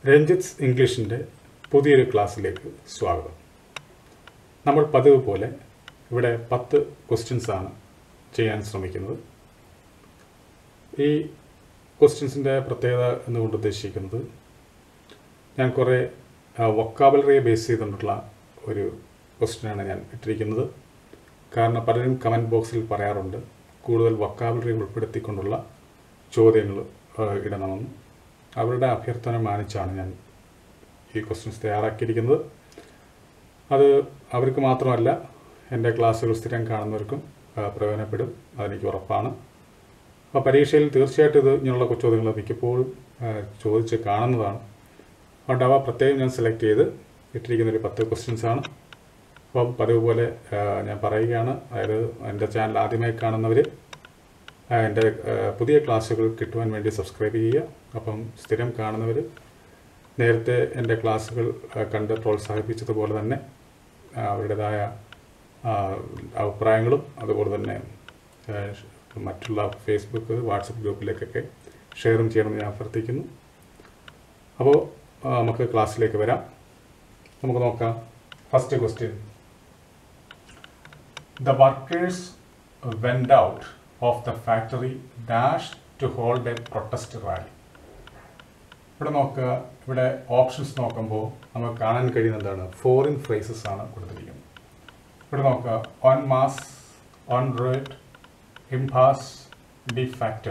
രഞ്ജിത്സ് ഇംഗ്ലീഷിൻ്റെ പുതിയൊരു ക്ലാസ്സിലേക്ക് സ്വാഗതം നമ്മൾ പതിവ് പോലെ ഇവിടെ പത്ത് ക്വസ്റ്റ്യൻസ് ആണ് ചെയ്യാൻ ശ്രമിക്കുന്നത് ഈ ക്വസ്റ്റ്യൻസിൻ്റെ പ്രത്യേകത എന്നുകൊണ്ട് ഉദ്ദേശിക്കുന്നത് ഞാൻ കുറേ വൊക്കാബിലറിയെ ബേസ് ചെയ്തുകൊണ്ടുള്ള ഒരു ക്വസ്റ്റ്യനാണ് ഞാൻ ഇട്ടിരിക്കുന്നത് കാരണം പലരും കമൻറ്റ് ബോക്സിൽ പറയാറുണ്ട് കൂടുതൽ വൊക്കാബിലറി ഉൾപ്പെടുത്തിക്കൊണ്ടുള്ള ചോദ്യങ്ങൾ ആ, ഇടണമെന്ന് അവരുടെ അഭ്യർത്ഥന മാനിച്ചാണ് ഞാൻ ഈ ക്വസ്റ്റ്യൻസ് തയ്യാറാക്കിയിരിക്കുന്നത് അത് അവർക്ക് മാത്രമല്ല എൻ്റെ ക്ലാസ്സുകൾ സ്ഥിരം കാണുന്നവർക്കും ആ, പ്രയോജനപ്പെടും അതെനിക്ക് ഉറപ്പാണ് അപ്പോൾ പരീക്ഷയിൽ തീർച്ചയായിട്ടും ഇത് ഇങ്ങനെയുള്ള ചോദ്യങ്ങൾ മിക്കപ്പോഴും ആ, ചോദിച്ച് കാണുന്നതാണ് അതുകൊണ്ട് അവ പ്രത്യേകം ഞാൻ സെലക്ട് ചെയ്ത് ഇട്ടിരിക്കുന്ന ഒരു പത്ത് ക്വസ്റ്റ്യൻസ് ആണ് അപ്പം പതിവ് പോലെ ആ, ഞാൻ പറയുകയാണ് അതായത് എൻ്റെ ചാനൽ ആദ്യമായി കാണുന്നവർ എൻ്റെ ആ, പുതിയ ക്ലാസ്സുകൾ കിട്ടുവാൻ വേണ്ടി സബ്സ്ക്രൈബ് ചെയ്യുക അപ്പം സ്ഥിരം കാണുന്നവർ നേരത്തെ എൻ്റെ ക്ലാസ്സുകൾ ആ, കണ്ട് പ്രോത്സാഹിപ്പിച്ചതുപോലെ തന്നെ ആ, അവരുടേതായ ആ, അഭിപ്രായങ്ങളും അതുപോലെ തന്നെ ആ, മറ്റുള്ള ഫേസ്ബുക്ക് വാട്സപ്പ് ഗ്രൂപ്പിലേക്കൊക്കെ ഷെയറും ചെയ്യണമെന്ന് ഞാൻ അഭ്യർത്ഥിക്കുന്നു അപ്പോൾ ആ, നമുക്ക് ക്ലാസ്സിലേക്ക് വരാം നമുക്ക് നോക്കാം first question the workers went out of the factory dash to hold a protest rally ഇവിടെ നോക്കുക ഇവിടെ ഓപ്ഷൻസ് നോക്കുമ്പോൾ നമുക്ക് കാണാൻ കഴിയുന്ന എന്താണ് ഫോറിൻ ഫ്രേസസ് ആണ് കൊടുത്തിരിക്കുന്നത് ഇവിടെ നോക്കുക en masse en route impasse de facto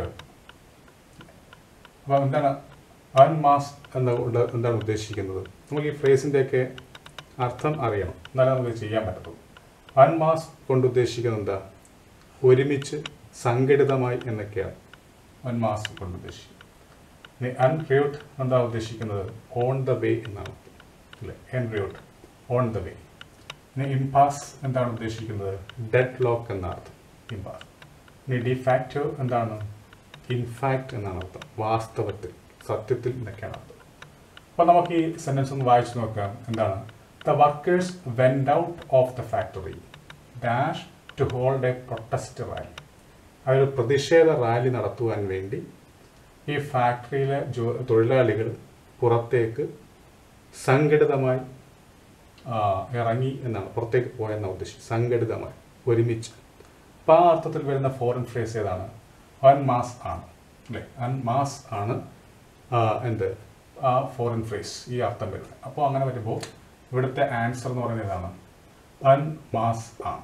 അപ്പോൾ എന്താണ് ഓൺ മാസ് എന്ന കൊണ്ട് എന്താണ് ഉദ്ദേശിക്കുന്നത് നമുക്ക് ഈ ഫ്രേസിൻ്റെയൊക്കെ അർത്ഥം അറിയണം എന്നാലേ നമുക്ക് ഇത് ചെയ്യാൻ പറ്റത്തുള്ളൂ ഓൺ മാസ് കൊണ്ട് ഉദ്ദേശിക്കുന്നത് എന്താ ഒരുമിച്ച് സംഘടിതമായി എന്നൊക്കെയാണ് ഓൺ മാസ് കൊണ്ട് ഉദ്ദേശിക്കുന്നത് ഇനി അൺറിയൂട്ട് എന്താ ഉദ്ദേശിക്കുന്നത് ഓൺ ദ വേ എന്നാണ് അല്ലേ എൻറിയൂട്ട് ഓൺ ദ വേ ഇനി ഇംപാസ് എന്താണ് ഉദ്ദേശിക്കുന്നത് ഡെഡ് ലോക്ക് എന്ന അർത്ഥം ഇംപാസ് ഇനി ഡിഫാക്റ്റോ എന്താണ് ഇൻഫാക്റ്റ് എന്നാണ് അർത്ഥം വാസ്തവത്തിൽ സത്യത്തിൽ എന്നൊക്കെയാണ് അർത്ഥം അപ്പോൾ നമുക്ക് ഈ സെന്റൻസ് ഒന്ന് വായിച്ചു നോക്കാം എന്താണ് the workers went out of the factory dash to hold a protest rally അവർ പ്രതിഷേധ റാലി നടത്തുവാൻ വേണ്ടി ഈ ഫാക്ടറിയിലെ ജോ തൊഴിലാളികൾ പുറത്തേക്ക് സംഘടിതമായി ആ, ഇറങ്ങി എന്നാണ് പുറത്തേക്ക് പോയെന്നാണ് ഉദ്ദേശിച്ചത് സംഘടിതമായി ഒരുമിച്ച് അപ്പം ആ അർത്ഥത്തിൽ വരുന്ന ഫോറിൻ ഫ്രേസ് ഏതാണ് അൻ മാസ് ആണ് അല്ലേ അൻ മാസ് ആണ് ആ, എന്ത് ആ ഫോറിൻ ഫ്രേസ് ഈ അർത്ഥം വരുന്നത് അപ്പോൾ അങ്ങനെ വരുമ്പോൾ ഇവിടുത്തെ ആൻസർ എന്ന് പറയുന്നത് ഏതാണ് അൻ മാസ് ആണ്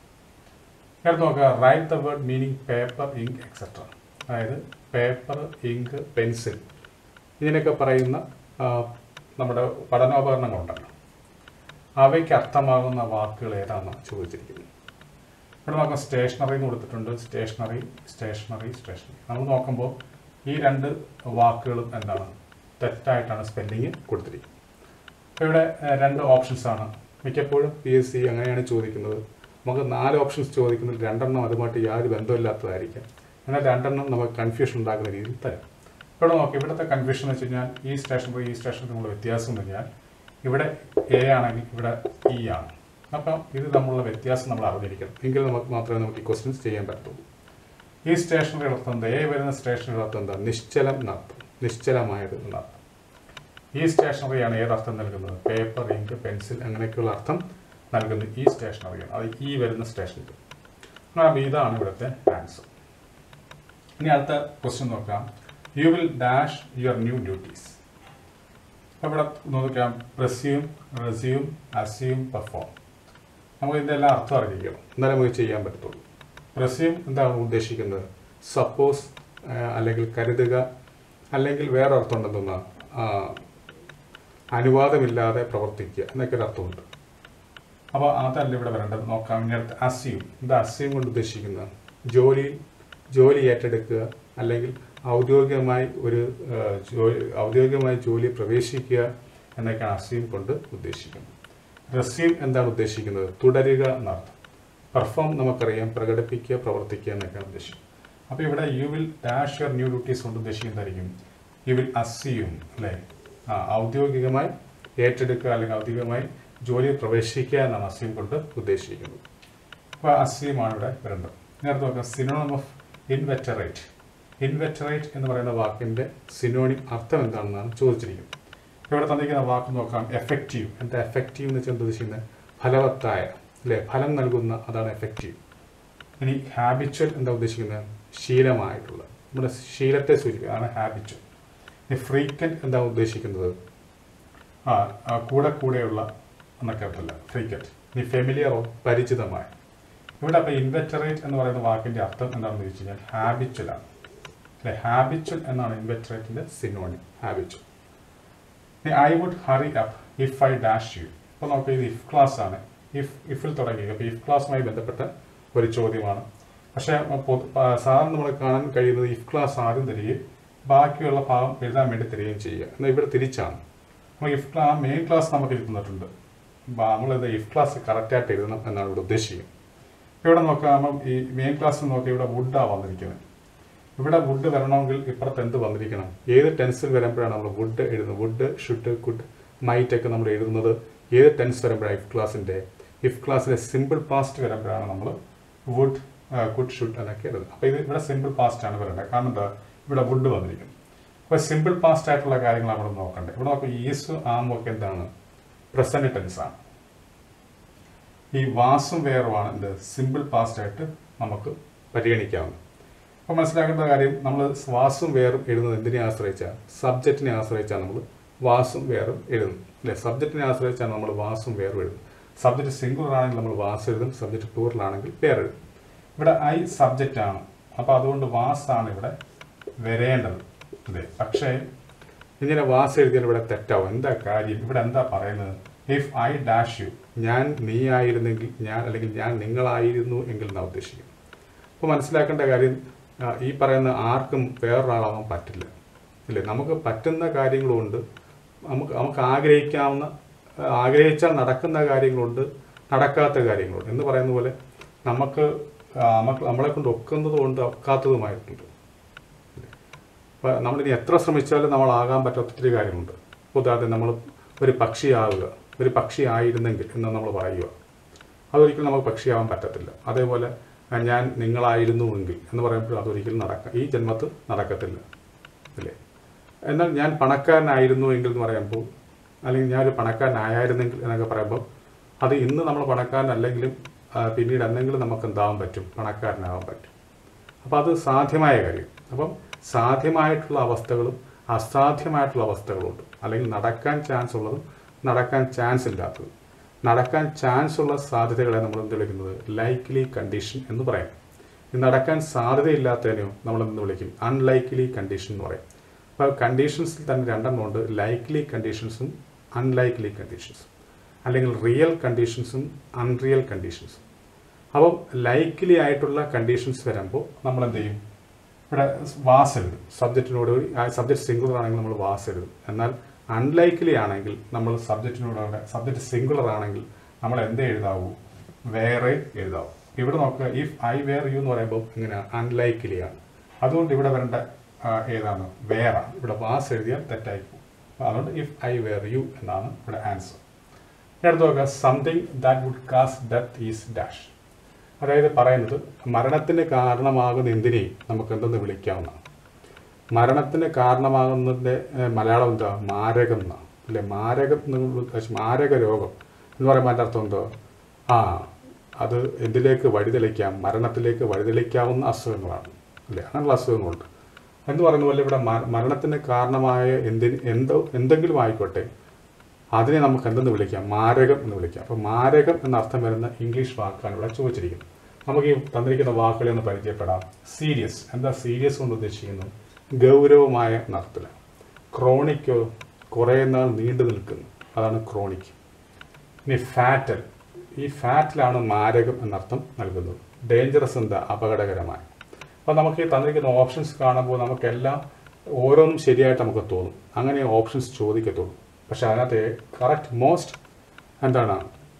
എടുത്ത് നോക്കുക write the word meaning paper ink etcetera അതായത് പേപ്പർ ഇങ്ക് പെൻസിൽ ഇതിനൊക്കെ പറയുന്ന ആ, നമ്മുടെ പഠനോപകരണങ്ങളുണ്ടല്ലോ അവയ്ക്ക് അർത്ഥമാകുന്ന വാക്കുകൾ ഏതാണെന്ന് ചോദിച്ചിരിക്കുന്നത് ഇവിടെ നോക്കാം സ്റ്റേഷനറി എന്ന് കൊടുത്തിട്ടുണ്ട് സ്റ്റേഷനറി സ്റ്റേഷനറി സ്റ്റേഷനറി നമ്മൾ നോക്കുമ്പോൾ ഈ രണ്ട് വാക്കുകളും എന്താണ് തെറ്റായിട്ടാണ് സ്പെല്ലിങ് കൊടുത്തിരിക്കുന്നത് അപ്പോൾ ഇവിടെ ഏഹ്, രണ്ട് ഓപ്ഷൻസ് ആണ് മിക്കപ്പോഴും പി എസ് സി അങ്ങനെയാണ് ചോദിക്കുന്നത് നമുക്ക് നാല് ഓപ്ഷൻസ് ചോദിക്കുന്നതിൽ രണ്ടെണ്ണം അതുമായിട്ട് യാതൊരു ബന്ധമില്ലാത്തതായിരിക്കാം എന്നാൽ രണ്ടെണ്ണം നമുക്ക് കൺഫ്യൂഷൻ ഉണ്ടാക്കുന്ന രീതിയിൽ തരാം ഇവിടെ നോക്കി ഇവിടുത്തെ കൺഫ്യൂഷൻ എന്ന് വെച്ച് കഴിഞ്ഞാൽ ഈ സ്റ്റേഷനറി ഈ സ്റ്റേഷനറി തമ്മിലുള്ള വ്യത്യാസം എന്ന് കഴിഞ്ഞാൽ ഇവിടെ എ ആണെങ്കിൽ ഇവിടെ ഇ ആണ് അപ്പം ഇത് തമ്മിലുള്ള വ്യത്യാസം നമ്മൾ അറിഞ്ഞിരിക്കണം എങ്കിൽ നമുക്ക് മാത്രമേ നമുക്ക് ഈ ക്വസ്റ്റ്യൻസ് ചെയ്യാൻ പറ്റത്തുള്ളൂ ഈ സ്റ്റേഷനറി അർത്ഥം എന്താ എ വരുന്ന സ്റ്റേഷനറി അർത്ഥം എന്താ നിശ്ചലം എന്നർത്ഥം നിശ്ചലമായത് എന്നർത്ഥം ഈ സ്റ്റേഷനറിയാണ് ഏതർത്ഥം നൽകുന്നത് പേപ്പർ ഇങ്ക് പെൻസിൽ അങ്ങനെയൊക്കെയുള്ള അർത്ഥം നൽകുന്നത് ഈ സ്റ്റേഷനറിയാണ് അത് ഈ വരുന്ന സ്റ്റേഷനറി അങ്ങനെ ഇതാണ് ഇവിടുത്തെ ആൻസർ ഇനി അടുത്ത ക്വസ്റ്റ്യൻ നോക്കാം you will dash your new duties അപ്പോൾ ഇവിടെ നോക്കാം പ്രസ്യൂം റെസ്യൂം അസ്യൂം പെർഫോം നമുക്ക് ഇതിൻ്റെ എല്ലാം അർത്ഥം അറിയിക്കണം എന്നാലേ നമുക്ക് ചെയ്യാൻ പറ്റത്തുള്ളൂ പ്രസ്യൂം എന്താണ് ഉദ്ദേശിക്കുന്നത് സപ്പോസ് അല്ലെങ്കിൽ കരുതുക അല്ലെങ്കിൽ വേറെ അർത്ഥം ഉണ്ടെന്നാ അനുവാദമില്ലാതെ പ്രവർത്തിക്കുക എന്നൊക്കെ ഒരു അർത്ഥമുണ്ട് അപ്പോൾ അതല്ല ഇവിടെ വരേണ്ടത് നോക്കാം ഇനി അടുത്ത് അസ്യൂം ഇത് അസ്യൂം കൊണ്ട് ഉദ്ദേശിക്കുന്നത് ജോലി ജോലി ഏറ്റെടുക്കുക അല്ലെങ്കിൽ ഔദ്യോഗികമായി ഒരു ആ, ജോലി ഔദ്യോഗികമായി ജോലി പ്രവേശിക്കുക എന്നൊക്കെയാണ് അസ്യൂം കൊണ്ട് ഉദ്ദേശിക്കുന്നത് റസ്യൂം എന്താണ് ഉദ്ദേശിക്കുന്നത് തുടരുക എന്നർത്ഥം പെർഫോം നമുക്കറിയാം പ്രകടിപ്പിക്കുക പ്രവർത്തിക്കുക എന്നൊക്കെയാണ് ഉദ്ദേശിക്കുന്നത് അപ്പോൾ ഇവിടെ you will dash your new duties കൊണ്ട് ഉദ്ദേശിക്കുന്നതായിരിക്കും യു വിൽ അസ്യൂം അല്ലേ ആ ഔദ്യോഗികമായി ഏറ്റെടുക്കുക അല്ലെങ്കിൽ ഔദ്യോഗികമായി ജോലിയിൽ പ്രവേശിക്കുക എന്നാണ് അസ്യൂം കൊണ്ട് ഉദ്ദേശിക്കുന്നത് അപ്പോൾ അസ്യൂമാണ് ഇവിടെ വരേണ്ടത് നേരത്തെ നോക്കാം സിനോണം ഓഫ് ഇൻവെറ്ററേറ്റ് ഇൻവെറ്ററേറ്റ് എന്ന് പറയുന്ന വാക്കിന്റെ സിനോണിം അർത്ഥം എന്താണെന്നാണ് ചോദിച്ചിരിക്കുന്നത് ഇവിടെ തന്നിരിക്കുന്ന വാക്ക് നോക്കാം എഫക്റ്റീവ് എന്താ എഫക്റ്റീവ് എന്ന് വെച്ചാൽ എന്താ ഉദ്ദേശിക്കുന്നത് ഫലവത്തായ അല്ലേ ഫലം നൽകുന്ന അതാണ് എഫക്റ്റീവ് ഇനി ഹാബിച്വൽ എന്താ ഉദ്ദേശിക്കുന്നത് ശീലമായിട്ടുള്ള നമ്മുടെ ശീലത്തെ സൂചിപ്പിക്കുക അതാണ് ഹാബിച്വൽ ഇനി ഫ്രീക്വൻറ്റ് എന്താ ഉദ്ദേശിക്കുന്നത് ആ ആ, കൂടെ കൂടെയുള്ള എന്നൊക്കെ അർത്ഥമല്ല ഫ്രീക്വൻറ്റ് ഇനി ഫെമിലിയറോ പരിചിതമായ ഇവിടെ അപ്പോൾ ഇൻവെറ്ററേറ്റ് എന്ന് പറയുന്ന വാക്കിന്റെ അർത്ഥം എന്താണെന്ന് ചോദിച്ചു കഴിഞ്ഞാൽ ഹാബിച്വൽ ആണ് അല്ലെ ഹാബിച്വൽ എന്നാണ് ഇൻവെറ്ററേറ്റിന്റെ synonym habitual I would hurry up if I dash you അപ്പോൾ നമുക്ക് ഇത് ഇഫ് ക്ലാസ് ആണ് ഇഫ് ഇഫിൽ തുടങ്ങി അപ്പോൾ ഇഫ് ക്ലാസ്സുമായി ബന്ധപ്പെട്ട ഒരു ചോദ്യമാണ് പക്ഷേ പൊതു- പ- സാധാരണ നമ്മൾ കാണാൻ കഴിയുന്നത് ഇഫ് ക്ലാസ് ആദ്യം തരികയും ബാക്കിയുള്ള ഭാഗം എഴുതാൻ വേണ്ടി തരികയും ചെയ്യുക എന്നാൽ ഇവിടെ തിരിച്ചാണ് അപ്പോൾ ഇഫ് ക്ലാ മെയിൻ ക്ലാസ് നമുക്ക് ഇത് തന്നിട്ടുണ്ട് ബ- നമ്മളിത് ഇഫ് ക്ലാസ് കറക്റ്റായിട്ട് എഴുതണം എന്നാണ് ഇവിടെ ഉദ്ദേശിക്കുന്നത് ഇവിടെ നോക്കാം ഈ മെയിൻ ക്ലാസ്സിൽ നോക്കി ഇവിടെ വുഡാണ് വന്നിരിക്കുന്നത് ഇവിടെ വുഡ് വരണമെങ്കിൽ ഇപ്പുറത്ത് എന്ത് വന്നിരിക്കണം ഏത് ടെൻസിൽ വരുമ്പോഴാണ് നമ്മൾ വുഡ് എഴുതുന്നത് വുഡ് ഷുഡ് കുഡ് മൈറ്റ് ഒക്കെ നമ്മൾ എഴുതുന്നത് ഏത് ടെൻസ് വരുമ്പോഴാണ് ഇഫ് ക്ലാസിന്റെ ഇഫ് ക്ലാസ്സിലെ സിമ്പിൾ പാസ്റ്റ് വരുമ്പോഴാണ് നമ്മൾ വുഡ് കുഡ് ഷുഡ് എന്നൊക്കെ എഴുതുന്നത് അപ്പോൾ ഇത് ഇവിടെ സിമ്പിൾ പാസ്റ്റ് ആണ് വരേണ്ടത് കാരണം എന്താ ഇവിടെ വുഡ് വന്നിരിക്കുന്നു അപ്പോൾ സിമ്പിൾ പാസ്റ്റ് ആയിട്ടുള്ള കാര്യങ്ങളാണ് നമ്മൾ നോക്കേണ്ടത് ഇവിടെ നമുക്ക് ഈസ് ആമും ഒക്കെ എന്താണ് പ്രസന്റ് ടെൻസ് ആണ് ഈ വാസും വേറുമാണ് എന്ത് സിമ്പിൾ പാസ്റ്റ് ആയിട്ട് നമുക്ക് പരിഗണിക്കാവുന്നത് അപ്പോൾ മനസ്സിലാക്കേണ്ട കാര്യം നമ്മൾ വാസും വേറും എഴുതുന്നത് എന്തിനെ ആശ്രയിച്ചാണ് സബ്ജക്റ്റിനെ ആശ്രയിച്ചാണ് നമ്മൾ വാസും വേറും എഴുതുന്നത് അല്ലെ സബ്ജക്റ്റിനെ ആശ്രയിച്ചാണ് നമ്മൾ വാസും വേറും എഴുതുന്നത് സബ്ജക്റ്റ് സിംഗുലർ ആണെങ്കിൽ നമ്മൾ വാസ് എഴുതും സബ്ജക്റ്റ് പ്ലൂറൽ ആണെങ്കിൽ പേർ എഴുതും ഇവിടെ ഐ സബ്ജക്റ്റ് ആണ് അപ്പോൾ അതുകൊണ്ട് വാസ് ആണ് ഇവിടെ വരേണ്ടത് അല്ലേ പക്ഷേ ഇങ്ങനെ വാസ് എഴുതിയാൽ ഇവിടെ തെറ്റാവും എന്താ കാര്യം ഇവിടെ എന്താ പറയുന്നത് ഇഫ് ഐ ഡാഷ് യു ഞാൻ നീ ആയിരുന്നെങ്കിൽ ഞാൻ അല്ലെങ്കിൽ ഞാൻ നിങ്ങളായിരുന്നു എങ്കിൽ എന്നാ ഉദ്ദേശിക്കുന്നത് അപ്പോൾ മനസ്സിലാക്കേണ്ട കാര്യം ആ, ഈ പറയുന്ന ആർക്കും വേറൊരാളാവാൻ പറ്റില്ല ഇല്ലേ നമുക്ക് പറ്റുന്ന കാര്യങ്ങളുണ്ട് നമുക്ക് നമുക്ക് ആഗ്രഹിക്കാവുന്ന ആ, ആഗ്രഹിച്ചാൽ നടക്കുന്ന കാര്യങ്ങളുണ്ട് നടക്കാത്ത കാര്യങ്ങളുണ്ട് എന്ന് പറയുന്ന പോലെ നമുക്ക് ആ, നമുക്ക് നമ്മളെ കൊണ്ട് ഒക്കുന്നതും ഉണ്ട് ഒക്കാത്തതുമായിട്ടുണ്ട് അപ്പോൾ നമ്മളിനി എത്ര ശ്രമിച്ചാലും നമ്മളാകാൻ പറ്റാത്ത ഒത്തിരി കാര്യങ്ങളുണ്ട് ഉദാഹരണത്തിന് നമ്മൾ ഒരു പക്ഷിയാവുക ഒരു പക്ഷി ആയിരുന്നെങ്കിൽ എന്ന് നമ്മൾ പറയുക അതൊരിക്കലും നമുക്ക് പക്ഷിയാവാൻ പറ്റത്തില്ല അതേപോലെ ആ, ഞാൻ നിങ്ങളായിരുന്നുവെങ്കിൽ എന്ന് പറയുമ്പോൾ അതൊരിക്കലും നടക്കാം ഈ ജന്മത്ത് നടക്കത്തില്ല അല്ലേ എന്നാൽ ഞാൻ പണക്കാരനായിരുന്നു എങ്കിൽ എന്ന് പറയുമ്പോൾ അല്ലെങ്കിൽ ഞാൻ ഒരു പണക്കാരനായിരുന്നെങ്കിൽ എന്നൊക്കെ പറയുമ്പോൾ അത് ഇന്ന് നമ്മൾ പണക്കാരനല്ലെങ്കിലും ആ, പിന്നീട് എന്തെങ്കിലും നമുക്ക് എന്താവാൻ പറ്റും പണക്കാരനാവാൻ പറ്റും അപ്പോൾ അത് സാധ്യമായ കാര്യം അപ്പം സാധ്യമായിട്ടുള്ള അവസ്ഥകളും അസാധ്യമായിട്ടുള്ള അവസ്ഥകളുണ്ട് അല്ലെങ്കിൽ നടക്കാൻ ചാൻസ് ഉള്ളതും നടക്കാൻ ചാൻസ് ഇല്ലാത്തതും നടക്കാൻ ചാൻസ് ഉള്ള സാധ്യതകളെ നമ്മൾ എന്ത് വിളിക്കുന്നത് ലൈക്ലി കണ്ടീഷൻ എന്ന് പറയും ഈ നടക്കാൻ സാധ്യതയില്ലാത്തതിനെയോ നമ്മൾ എന്ത് വിളിക്കും അൺലൈക്ലി കണ്ടീഷൻ എന്ന് പറയും അപ്പോൾ കണ്ടീഷൻസിൽ തന്നെ രണ്ടെണ്ണം ഉണ്ട് ലൈക്ലി കണ്ടീഷൻസും അൺലൈക്ലി കണ്ടീഷൻസും അല്ലെങ്കിൽ റിയൽ കണ്ടീഷൻസും അൺറിയൽ കണ്ടീഷൻസും അപ്പം ലൈക്ലി ആയിട്ടുള്ള കണ്ടീഷൻസ് വരുമ്പോൾ നമ്മൾ എന്ത് ചെയ്യും ഇവിടെ വാസ് എഴുതും സബ്ജക്റ്റിനോട് സബ്ജക്റ്റ് സിംഗുലർ ആണെങ്കിൽ നമ്മൾ വാസ് എഴുതും എന്നാൽ അൺലൈക്ലി ആണെങ്കിൽ നമ്മൾ സബ്ജക്റ്റിനോട് സബ്ജക്റ്റ് സിംഗുലർ ആണെങ്കിൽ നമ്മൾ എന്ത് എഴുതാവൂ വേറെ എഴുതാവൂ ഇവിടെ നോക്കുക ഇഫ് ഐ വേർ യു എന്ന് പറയുമ്പോൾ ഇങ്ങനെ അൺലൈക്ലി ആണ് അതുകൊണ്ട് ഇവിടെ വരേണ്ട ആ, ഏതാണ് വേറാണ് ഇവിടെ വാസ് എഴുതിയാൽ തെറ്റായി പോകും അപ്പോൾ അതുകൊണ്ട് ഇഫ് ഐ വേർ യു എന്നാണ് ഇവിടെ ആൻസർ അടുത്ത് നോക്കുക something that would cause death is dash അതായത് പറയുന്നത് മരണത്തിന് കാരണമാകുന്ന എന്തിനേയും നമുക്ക് എന്തെന്ന് വിളിക്കാവുന്നതാണ് മരണത്തിന് കാരണമാകുന്നതിൻ്റെ ഏഹ്, മലയാളം എന്താ മാരകം എന്നാണ് അല്ലെ മാരകം എന്ന് ഉദ്ദേശിച്ച് മാരക രോഗം എന്ന് പറയുമ്പോൾ അതിൻ്റെ അർത്ഥം എന്തോ ആ അത് എന്തിലേക്ക് വഴിതെളിക്കാം മരണത്തിലേക്ക് വഴിതെളിക്കാവുന്ന അസുഖങ്ങളാണ് അല്ലേ അങ്ങനെയുള്ള അസുഖങ്ങളുണ്ട് എന്ന് പറയുന്ന പോലെ ഇവിടെ മ- മരണത്തിന് കാരണമായ എന്തിന് എന്തോ എന്തെങ്കിലും ആയിക്കോട്ടെ അതിനെ നമുക്ക് എന്തെന്ന് വിളിക്കാം മാരകം എന്ന് വിളിക്കാം അപ്പോൾ മാരകം എന്ന അർത്ഥം വരുന്ന ഇംഗ്ലീഷ് വാക്കാണ് ഇവിടെ ചോദിച്ചിരിക്കുന്നത് നമുക്ക് ഈ തന്നിരിക്കുന്ന വാക്കുകളെ ഒന്ന് പരിചയപ്പെടാം സീരിയസ് എന്താ സീരിയസ് കൊണ്ട് ഉദ്ദേശിക്കുന്നത് ഗൗരവമായ എന്നർത്ഥത്തിലാണ് ക്രോണിക്കോ കുറേ നാൾ നീണ്ടു നിൽക്കുന്നു അതാണ് ക്രോണിക് ഇനി ഫാറ്റൽ ഈ ഫാറ്റിലാണ് മാരകം എന്നർത്ഥം നൽകുന്നത് ഡേഞ്ചറസ് എന്താ അപകടകരമായ അപ്പോൾ നമുക്ക് ഈ തന്നിരിക്കുന്ന ഓപ്ഷൻസ് കാണുമ്പോൾ നമുക്കെല്ലാം ഓരോന്നും ശരിയായിട്ട് നമുക്ക് തോന്നും അങ്ങനെ ഓപ്ഷൻസ് ചോദിക്കത്തുള്ളൂ പക്ഷെ അതിനകത്ത് കറക്റ്റ് മോസ്റ്റ് എന്താണ്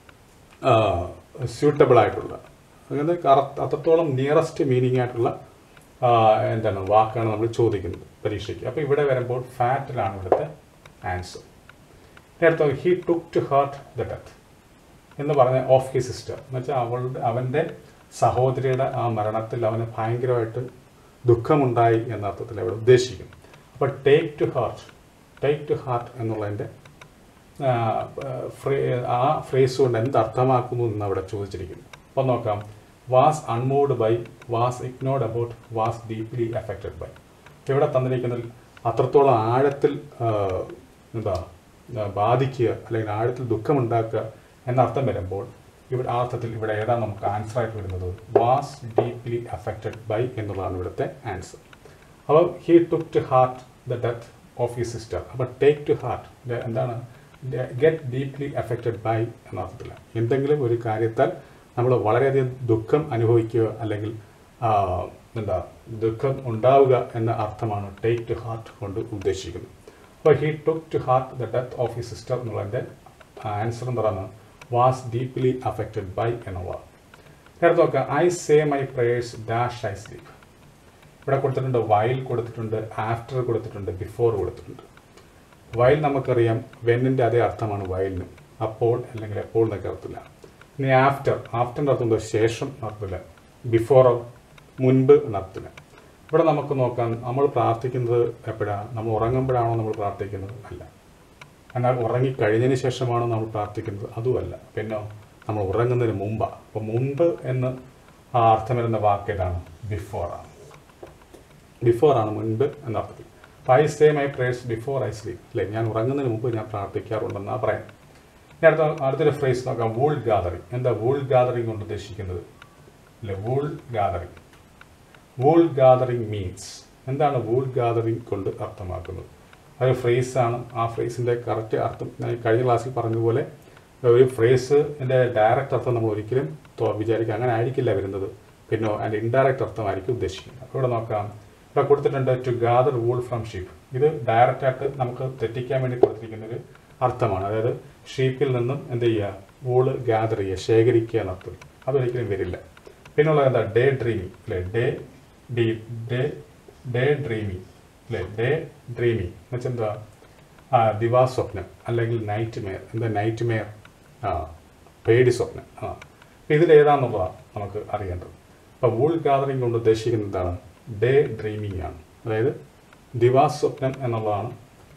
സ്യൂട്ടബിൾ ആയിട്ടുള്ള അതായത് കറക്റ്റ് അത്രത്തോളം നിയറസ്റ്റ് മീനിങ് ആയിട്ടുള്ള ആ, എന്താണ് വാക്കാണ് നമ്മൾ ചോദിക്കുന്നത് പരീക്ഷയ്ക്ക് അപ്പോൾ ഇവിടെ വരുമ്പോൾ ഫാറ്റിലാണ് ഇവിടുത്തെ ആൻസർ അടുത്ത he took to heart the death എന്ന് പറഞ്ഞ ഓഫ് ഹി സിസ്റ്റർ എന്ന് വെച്ചാൽ അവളുടെ അവൻ്റെ സഹോദരിയുടെ ആ മരണത്തിൽ അവന് ഭയങ്കരമായിട്ട് ദുഃഖമുണ്ടായി എന്ന അർത്ഥത്തിൽ അവിടെ ഉദ്ദേശിക്കും അപ്പോൾ take to heart take to heart എന്നുള്ളതിൻ്റെ ആ, ഫ്രേ- ആ ഫ്രേസ് കൊണ്ട് എന്ത് അർത്ഥമാക്കുന്നു എന്ന് അവിടെ ചോദിച്ചിരിക്കുന്നു അപ്പം നോക്കാം was unmoved by was ignored about was deeply affected by ഇവിടെ തന്നിരിക്കുന്നതിൽ അത്രത്തോളം ആഴത്തിൽ ആ, എന്താ ആ, ബാധിക്കുക അല്ലെങ്കിൽ ആഴത്തിൽ ദുഃഖമുണ്ടാക്കുക എന്ന അർത്ഥം വരുമ്പോൾ ഇവിടെ ആ അർത്ഥത്തിൽ ഇവിടെ ഏതാണ് നമുക്ക് ആൻസർ ആയിട്ട് വരുന്നത് വാസ് ഡീപ്ലി അഫക്റ്റഡ് ബൈ എന്നുള്ളതാണ് ഇവിടുത്തെ ആൻസർ അപ്പോൾ he took to heart the death of he sister അപ്പോൾ ടേക്ക് ടു ഹാർട്ട് എന്താണ് ഗെറ്റ് ഡീപ്ലി അഫക്റ്റഡ് ബൈ എന്ന അർത്ഥത്തില്ല എന്തെങ്കിലും ഒരു കാര്യത്താൽ നമ്മൾ വളരെയധികം ദുഃഖം അനുഭവിക്കുക അല്ലെങ്കിൽ ആ, എന്താ ദുഃഖം ഉണ്ടാവുക എന്ന അർത്ഥമാണ് ടേക്ക് ടു ഹാർട്ട് കൊണ്ട് ഉദ്ദേശിക്കുന്നത് അപ്പോൾ he took to heart the death of he sister എന്നുള്ളതിൻ്റെ ആൻസർ എന്ന് പറയുന്നത് വാസ് ഡീപ്ലി അഫക്റ്റഡ് ബൈ എന്നുള്ളതാണ് നേരത്തെ നോക്കാം I say my prayers dash I sleep ഇവിടെ കൊടുത്തിട്ടുണ്ട് വൈൽ കൊടുത്തിട്ടുണ്ട് ആഫ്റ്റർ കൊടുത്തിട്ടുണ്ട് ബിഫോർ കൊടുത്തിട്ടുണ്ട് വൈൽ നമുക്കറിയാം വെന്നിൻ്റെ അതേ അർത്ഥമാണ് വയലിന് അപ്പോൾ അല്ലെങ്കിൽ എപ്പോൾ എന്നൊക്കെ അർത്ഥമില്ല ഇനി ആഫ്റ്റർ ആഫ്റ്ററിൻ്റെ അർത്ഥം എന്താ ശേഷം എന്നർത്ഥമില്ല ബിഫോറോ മുൻപ് എന്നർത്ഥമില്ല ഇവിടെ നമുക്ക് നോക്കാം നമ്മൾ പ്രാർത്ഥിക്കുന്നത് എപ്പോഴാണ് നമ്മൾ ഉറങ്ങുമ്പോഴാണോ നമ്മൾ പ്രാർത്ഥിക്കുന്നത് അല്ല എന്നാൽ ഉറങ്ങിക്കഴിഞ്ഞതിന് ശേഷമാണോ നമ്മൾ പ്രാർത്ഥിക്കുന്നത് അതുമല്ല പിന്നെ നമ്മൾ ഉറങ്ങുന്നതിന് മുമ്പാണ് അപ്പോൾ മുമ്പ് എന്ന് ആ അർത്ഥം വരുന്ന വാക്ക് ഏതാണ് ബിഫോറാണ് ബിഫോർ ആണ് മുൻപ് എന്നർത്ഥത്തിൽ I say my prayers before I sleep അല്ലേ ഞാൻ ഉറങ്ങുന്നതിന് മുമ്പ് ഞാൻ പ്രാർത്ഥിക്കാറുണ്ടെന്നാണ് പറയാം ഇനി അടുത്ത അടുത്തൊരു ഫ്രേസ് നോക്കാം വൂൾ ഗാദറിങ് എന്താ വൂൾ ഗാദറിങ് കൊണ്ട് ഉദ്ദേശിക്കുന്നത് അല്ലെ wool gathering wool gathering means എന്താണ് വൂൾ ഗാദറിങ് കൊണ്ട് അർത്ഥമാക്കുന്നത് അതൊരു ഫ്രേസാണ് ആ ഫ്രേസിൻ്റെ കറക്റ്റ് അർത്ഥം ഞാൻ കഴിഞ്ഞ ക്ലാസ്സിൽ പറഞ്ഞതുപോലെ ഒരു ഫ്രേസിൻ്റെ ഡയറക്റ്റ് അർത്ഥം നമ്മൾ ഒരിക്കലും തോ- വിചാരിക്കുക അങ്ങനെ ആയിരിക്കില്ല വരുന്നത് പിന്നെ അതിൻ്റെ ഇൻഡയറക്റ്റ് അർത്ഥമായിരിക്കും ഉദ്ദേശിക്കുന്നത് അപ്പോൾ ഇവിടെ നോക്കാം ഇവിടെ കൊടുത്തിട്ടുണ്ട് to gather wool from sheep ഇത് ഡയറക്റ്റ് ആയിട്ട് നമുക്ക് തെറ്റിക്കാൻ വേണ്ടി കൊടുത്തിരിക്കുന്ന ഒരു അർത്ഥമാണ് അതായത് ഷീപ്പിൽ നിന്നും എന്ത് ചെയ്യുക വൂള് ഗ്യാദർ ചെയ്യുക ശേഖരിക്കുക എന്നർത്ഥം അതൊരിക്കലും വരില്ല പിന്നുള്ളത് എന്താ ഡേ ഡ്രീമിങ് അല്ലേ ഡേ ഡീ ഡേ ഡേ ഡ്രീമിങ് അല്ലേ ഡേ ഡ്രീമിങ് എന്നുവെച്ചാൽ എന്താ ആ ദിവാസ്വപ്നം അല്ലെങ്കിൽ നൈറ്റ് മെയർ എന്താ നൈറ്റ് മെയർ ആ പേടി സ്വപ്നം ആ അപ്പം ഇതിൽ ഏതാണെന്നുള്ളതാണ് നമുക്ക് അറിയേണ്ടത് അപ്പോൾ വൂൾ ഗാദറിംഗ് കൊണ്ട് ഉദ്ദേശിക്കുന്നത് എന്താണ് ഡേ ഡ്രീമിംഗ് ആണ് അതായത് ദിവാസ്വപ്നം എന്നുള്ളതാണ്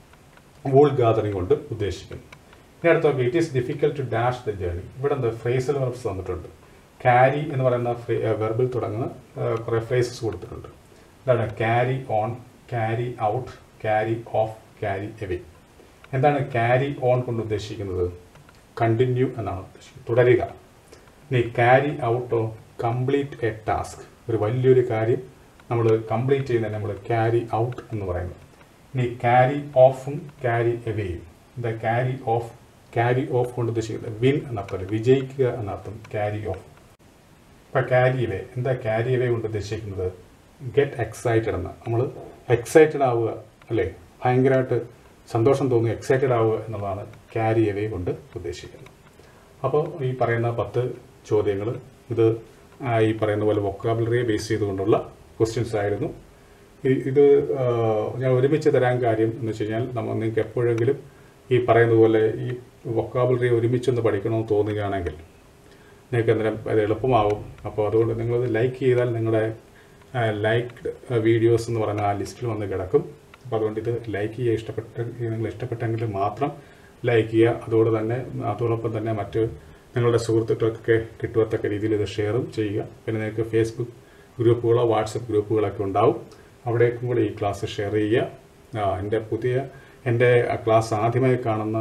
വൂൾ ഗാദറിംഗ് കൊണ്ട് ഉദ്ദേശിക്കുന്നത് ഇനി അടുത്ത നോക്കി it is difficult to dash the journey ഇവിടെ എന്താ ഫ്രേസൽ വെർബ്സ് തന്നിട്ടുണ്ട് ക്യാരി എന്ന് പറയുന്ന വെർബിൽ തുടങ്ങുന്ന കുറേ ഫ്രേസസ് കൊടുത്തിട്ടുണ്ട് എന്താണ് carry on carry out carry off carry away എന്താണ് ക്യാരി ഓൺ കൊണ്ട് ഉദ്ദേശിക്കുന്നത് കണ്ടിന്യൂ എന്നാണ് ഉദ്ദേശിക്കുന്നത് തുടരുക ഇനി ക്യാരി ഔട്ടോ കംപ്ലീറ്റ് എ ടാസ്ക് ഒരു വലിയൊരു കാര്യം നമ്മൾ കംപ്ലീറ്റ് ചെയ്യുന്നതിന് നമ്മൾ ക്യാരി ഔട്ട് എന്ന് പറയുന്നത് ഇനി ക്യാരി ഓഫും ക്യാരി എവേയും എന്താ ക്യാരി ഓഫ് ക്യാരി ഓഫ് കൊണ്ട് ഉദ്ദേശിക്കുന്നത് വിൻ എന്നർത്ഥം വിജയിക്കുക എന്നർത്ഥം ക്യാരി ഓഫ് ഇപ്പം ക്യാരി എവേ എന്താ ക്യാരി എവേ കൊണ്ട് ഉദ്ദേശിക്കുന്നത് ഗെറ്റ് എക്സൈറ്റഡ് എന്ന് നമ്മൾ എക്സൈറ്റഡ് ആവുക അല്ലേ ഭയങ്കരമായിട്ട് സന്തോഷം തോന്നുക എക്സൈറ്റഡ് ആവുക എന്നുള്ളതാണ് ക്യാരി എവേ കൊണ്ട് ഉദ്ദേശിക്കുന്നത് അപ്പോൾ ഈ പറയുന്ന പത്ത് ചോദ്യങ്ങൾ ഇത് ആ, ഈ പറയുന്ന പോലെ വൊക്കാബുലറിയെ ബേസ് ചെയ്തുകൊണ്ടുള്ള ക്വസ്റ്റ്യൻസ് ആയിരുന്നു ഈ- ഇത് ആ, ഞാൻ ഒരുമിച്ച് തരാൻ കാര്യം എന്ന് വെച്ച് കഴിഞ്ഞാൽ നമ്മൾ നിങ്ങൾക്ക് എപ്പോഴെങ്കിലും ഈ പറയുന്ന പോലെ ഈ വൊക്കാബുലറി ഒരുമിച്ചൊന്ന് പഠിക്കണമെന്ന് തോന്നുകയാണെങ്കിൽ നിങ്ങൾക്ക് അന്നേരം അത് എളുപ്പമാവും അപ്പോൾ അതുകൊണ്ട് നിങ്ങളത് ലൈക്ക് ചെയ്താൽ നിങ്ങളുടെ ലൈക്ക്ഡ് വീഡിയോസ് എന്ന് പറയുന്ന ആ ലിസ്റ്റിൽ വന്ന് കിടക്കും അപ്പോൾ അതുകൊണ്ട് ഇത് ലൈക്ക് ചെയ്യുക ഇഷ്ടപ്പെട്ട നിങ്ങൾ ഇഷ്ടപ്പെട്ടെങ്കിൽ മാത്രം ലൈക്ക് ചെയ്യുക അതുകൊണ്ട് തന്നെ അതോടൊപ്പം തന്നെ മറ്റ് നിങ്ങളുടെ സുഹൃത്തുക്കൾക്കൊക്കെ കിട്ടുവത്തക്ക രീതിയിൽ ഇത് ഷെയറും ചെയ്യുക പിന്നെ നിങ്ങൾക്ക് ഫേസ്ബുക്ക് ഗ്രൂപ്പുകളോ വാട്സപ്പ് ഗ്രൂപ്പുകളൊക്കെ ഉണ്ടാവും അവിടേക്കും കൂടി ഈ ക്ലാസ് ഷെയർ ചെയ്യുക ആ, എൻ്റെ പുതിയ എൻ്റെ ക്ലാസ് ആദ്യമായി കാണുന്ന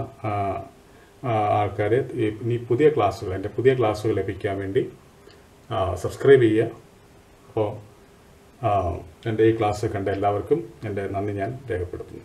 ആൾക്കാർ ഇനി പുതിയ ക്ലാസ്സുകൾ എൻ്റെ പുതിയ ക്ലാസ്സുകൾ ലഭിക്കാൻ വേണ്ടി സബ്സ്ക്രൈബ് ചെയ്യുക അപ്പോൾ എൻ്റെ ഈ ക്ലാസ് കണ്ട എല്ലാവർക്കും എൻ്റെ നന്ദി ഞാൻ രേഖപ്പെടുത്തുന്നു